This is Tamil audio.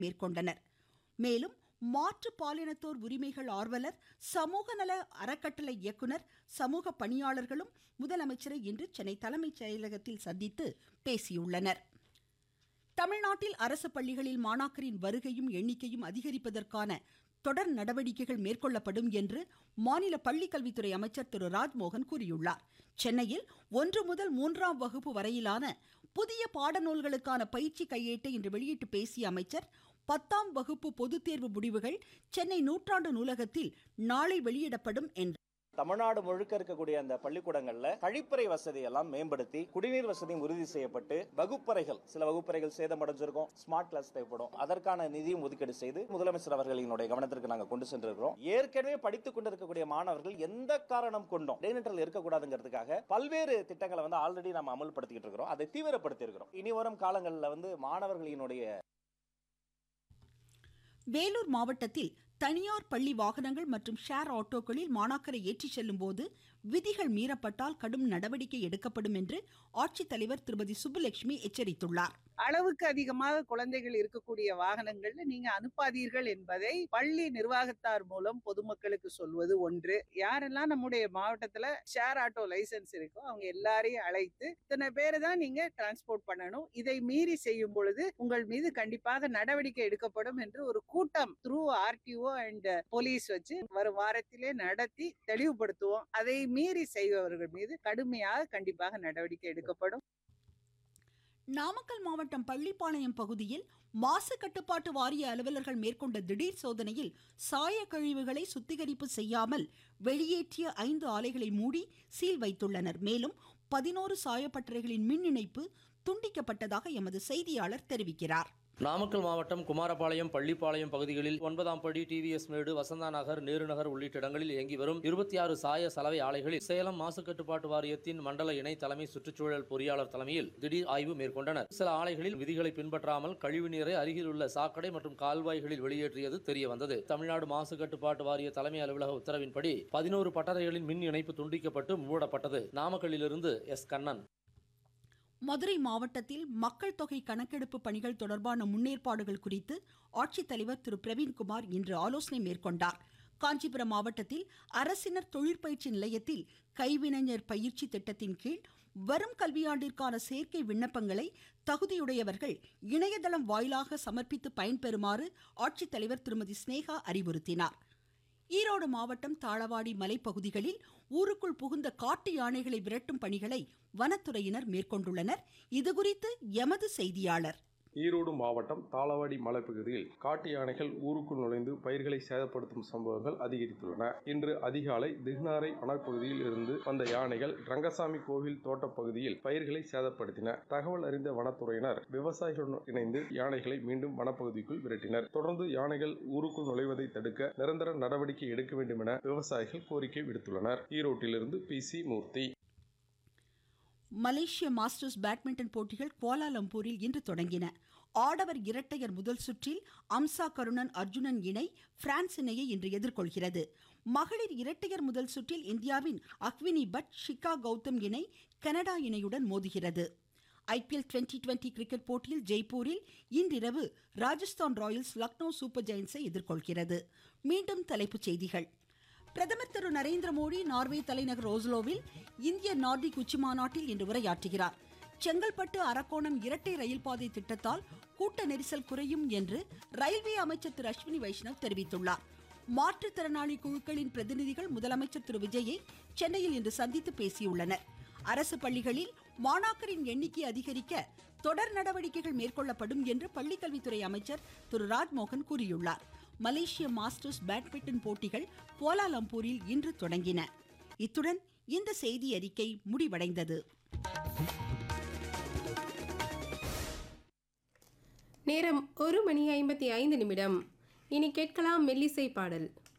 மேற்கொண்டனர் மேலும் மாற்று பாலினத்தோர் உரிமைகள் ஆர்வலர் சமூக நல அறக்கட்டளை இயக்குனர் சமூக பணியாளர்களும் முதலமைச்சரை இன்று சென்னை தலைமைச் செயலகத்தில் சந்தித்து பேசியுள்ளனர் தமிழ்நாட்டில் அரசு பள்ளிகளில் மாணாக்கரின் வருகையும் எண்ணிக்கையும் அதிகரிப்பதற்கான தொடர் நடவடிக்கைகள் மேற்கொள்ளப்படும் என்று மாநில பள்ளிக்கல்வித்துறை அமைச்சர் திரு ராஜ்மோகன் கூறியுள்ளார் சென்னையில் ஒன்று முதல் மூன்றாம் வகுப்பு வரையிலான புதிய பாடநூல்களுக்கான பயிற்சி கையேட்டை இன்று வெளியிட்டு பேசிய அமைச்சர் பத்தாம் வகுப்பு பொதுத் தேர்வு முடிவுகள் சென்னை நூற்றாண்டு நூலகத்தில் நாளை வெளியிடப்படும் என்றார் தமிழ்நாடு முழுக்க இருக்கக்கூடிய அந்த பள்ளிக்கூடங்கள்ல கழிப்பறை வசதி எல்லாம் மேம்படுத்தி குடிநீர் வசதியும் உறுதி செய்யப்பட்டு வகுப்பறைகள் சில வகுப்பறைகள் சேதமடைஞ்சிருக்கும் ஸ்மார்ட் கிளாஸ் தேவைப்படும் அதற்கான நிதியும் ஒதுக்கீடு செய்து முதலமைச்சர் அவர்களினுடைய கவனத்திற்கு நாங்கள் கொண்டு சென்றிருக்கிறோம் ஏற்கனவே படித்துக் கொண்டிருக்கக்கூடிய மாணவர்கள் எந்த காரணம் கொண்டும் இடைநிற்றல் இருக்கக்கூடாதுங்கிறதுக்காக பல்வேறு திட்டங்களை வந்து ஆல்ரெடி நம்ம அமல்படுத்திக்கிட்டு இருக்கிறோம் அதை தீவிரப்படுத்தி இருக்கிறோம் இனி வரும் காலங்களில் வந்து மாணவர்களினுடைய வேலூர் மாவட்டத்தில் தனியார் பள்ளி வாகனங்கள் மற்றும் ஷேர் ஆட்டோக்களில் மாணாக்கரை ஏற்றிச் செல்லும் போது விதிகள் மீறப்பட்டால் கடும் நடவடிக்கை எடுக்கப்படும் என்று ஆட்சித்தலைவர் திருமதி சுப்புலட்சுமி எச்சரித்துள்ளார் அளவுக்கு அதிகமாக குழந்தைகள் இருக்கக்கூடிய வாகனங்கள்ல நீங்க அனுப்பாதீர்கள் என்பதை பள்ளி நிர்வாகத்தார் மூலம் பொதுமக்களுக்கு சொல்வது ஒன்று யாரெல்லாம் நம்முடைய மாவட்டத்துல ஷேர் ஆட்டோ லைசன்ஸ் இருக்கோ அவங்க எல்லாரையும் அழைத்து இத்தனை பேரை தான் நீங்க டிரான்ஸ்போர்ட் பண்ணணும் இதை மீறி செய்யும் பொழுது உங்கள் மீது கண்டிப்பாக நடவடிக்கை எடுக்கப்படும் என்று ஒரு கூட்டம் த்ரூ ஆர்டிஓ அண்ட் போலீஸ் வச்சு வரும் வாரத்திலே நடத்தி தெளிவுபடுத்துவோம் அதை மீறி செய்பவர்கள் மீது கடுமையாக கண்டிப்பாக நடவடிக்கை எடுக்கப்படும் நாமக்கல் மாவட்டம் பள்ளிப்பாளையம் பகுதியில் மாசு கட்டுப்பாட்டு வாரிய அலுவலர்கள் மேற்கொண்ட திடீர் சோதனையில் சாய கழிவுகளை சுத்திகரிப்பு செய்யாமல் வெளியேற்றிய ஐந்து ஆலைகளை மூடி சீல் வைத்துள்ளனர் மேலும் பதினோரு சாயப்பட்டறைகளின் மின் இணைப்பு துண்டிக்கப்பட்டதாக எமது செய்தியாளர் தெரிவிக்கிறார் நாமக்கல் மாவட்டம் குமாரபாளையம் பள்ளிப்பாளையம் பகுதிகளில் ஒன்பதாம் படி டிவிஎஸ் மேடு வசந்தா நகர் நேரு நகர் உள்ளிட்ட இடங்களில் இயங்கி வரும் இருபத்தி ஆறு சாய சலவை ஆலைகளில் சேலம் மாசு கட்டுப்பாட்டு வாரியத்தின் மண்டல இணை தலைமை சுற்றுச்சூழல் பொறியாளர் தலைமையில் திடீர் ஆய்வு மேற்கொண்டனர் சில ஆலைகளில் விதிகளை பின்பற்றாமல் கழிவுநீரை அருகில் உள்ள சாக்கடை மற்றும் கால்வாய்களில் வெளியேற்றியது தெரிய வந்தது தமிழ்நாடு மாசு கட்டுப்பாட்டு வாரிய தலைமை அலுவலக உத்தரவின்படி பதினோரு பட்டறைகளின் மின் இணைப்பு துண்டிக்கப்பட்டு மூடப்பட்டது நாமக்கல்லிலிருந்து எஸ் கண்ணன் மதுரை மாவட்டத்தில் மக்கள் தொகை கணக்கெடுப்பு பணிகள் தொடர்பான முன்னேற்பாடுகள் குறித்து ஆட்சித்தலைவர் திரு பிரவீன்குமார் இன்று ஆலோசனை மேற்கொண்டார் காஞ்சிபுரம் மாவட்டத்தில் அரசினர் தொழிற்பயிற்சி நிலையத்தில் கைவினைஞர் பயிற்சி திட்டத்தின் கீழ் வரும் கல்வியாண்டிற்கான சேர்க்கை விண்ணப்பங்களை தகுதியுடையவர்கள் இணையதளம் வாயிலாக சமர்ப்பித்து பயன்பெறுமாறு ஆட்சித்தலைவர் திருமதி ஸ்னேகா அறிவுறுத்தினார் ஈரோடு மாவட்டம் தாளவாடி மலைப்பகுதிகளில் ஊருக்குள் புகுந்த காட்டு யானைகளை விரட்டும் பணிகளை வனத்துறையினர் மேற்கொண்டுள்ளனர் இதுகுறித்து எமது செய்தியாளர் ஈரோடு மாவட்டம் தாளவாடி மலைப்பகுதியில் காட்டு யானைகள் ஊருக்குள் நுழைந்து பயிர்களை சேதப்படுத்தும் சம்பவங்கள் அதிகரித்துள்ளன இன்று அதிகாலை திக்னாரை வனப்பகுதியில் இருந்து வந்த யானைகள் ரங்கசாமி கோவில் தோட்டப் பகுதியில் பயிர்களை சேதப்படுத்தின தகவல் அறிந்த வனத்துறையினர் விவசாயிகளுடன் இணைந்து யானைகளை மீண்டும் வனப்பகுதிக்குள் விரட்டினர் தொடர்ந்து யானைகள் ஊருக்குள் நுழைவதை தடுக்க நிரந்தர நடவடிக்கை எடுக்க வேண்டும் என விவசாயிகள் கோரிக்கை விடுத்துள்ளனர் ஈரோட்டிலிருந்து பி சி மூர்த்தி மலேசிய மாஸ்டர்ஸ் பேட்மிண்டன் போட்டிகள் குவாலாலம்பூரில் இன்று தொடங்கின ஆடவர் இரட்டையர் முதல் சுற்றில் அம்சா கருணன் அர்ஜுனன் இணை பிரான்ஸ் இணையை இன்று எதிர்கொள்கிறது மகளிர் இரட்டையர் முதல் சுற்றில் இந்தியாவின் அக்வினி பட் ஷிகா கௌதம் இணை கனடா இணையுடன் மோதுகிறது ஐபிஎல் டுவெண்டி டுவெண்டி கிரிக்கெட் போட்டியில் ஜெய்ப்பூரில் இன்றிரவு ராஜஸ்தான் ராயல்ஸ் லக்னோ சூப்பர் ஜெயின்ஸை எதிர்கொள்கிறது மீண்டும் தலைப்புச் செய்திகள் பிரதமர் திரு நரேந்திர மோடி நார்வே தலைநகர் ஓஸ்லோவில் இந்திய நார்டிக் உச்சிமாநாட்டில் இன்று உரையாற்றுகிறார் செங்கல்பட்டு அரக்கோணம் இரட்டை ரயில் பாதை திட்டத்தால் கூட்ட நெரிசல் குறையும் என்று ரயில்வே அமைச்சர் திரு அஸ்வினி வைஷ்ணவ் தெரிவித்துள்ளார் மாற்றுத்திறனாளி குழுக்களின் பிரதிநிதிகள் முதலமைச்சர் திரு விஜயை சென்னையில் இன்று சந்தித்து பேசியுள்ளனர் அரசு பள்ளிகளில் மாணாக்கரின் எண்ணிக்கை அதிகரிக்க தொடர் நடவடிக்கைகள் மேற்கொள்ளப்படும் என்று பள்ளிக்கல்வித்துறை அமைச்சர் திரு ராஜ்மோகன் கூறியுள்ளார் மலேசிய மாஸ்டர்ஸ் பேட்மிண்டன் போட்டிகள் கோலாலம்பூரில் இன்று தொடங்கின இத்துடன் இந்த செய்தி அறிக்கை முடிவடைந்தது நேரம் ஒரு மணி ஐம்பத்தி ஐந்து நிமிடம் இனி கேட்கலாம் மெல்லிசை பாடல்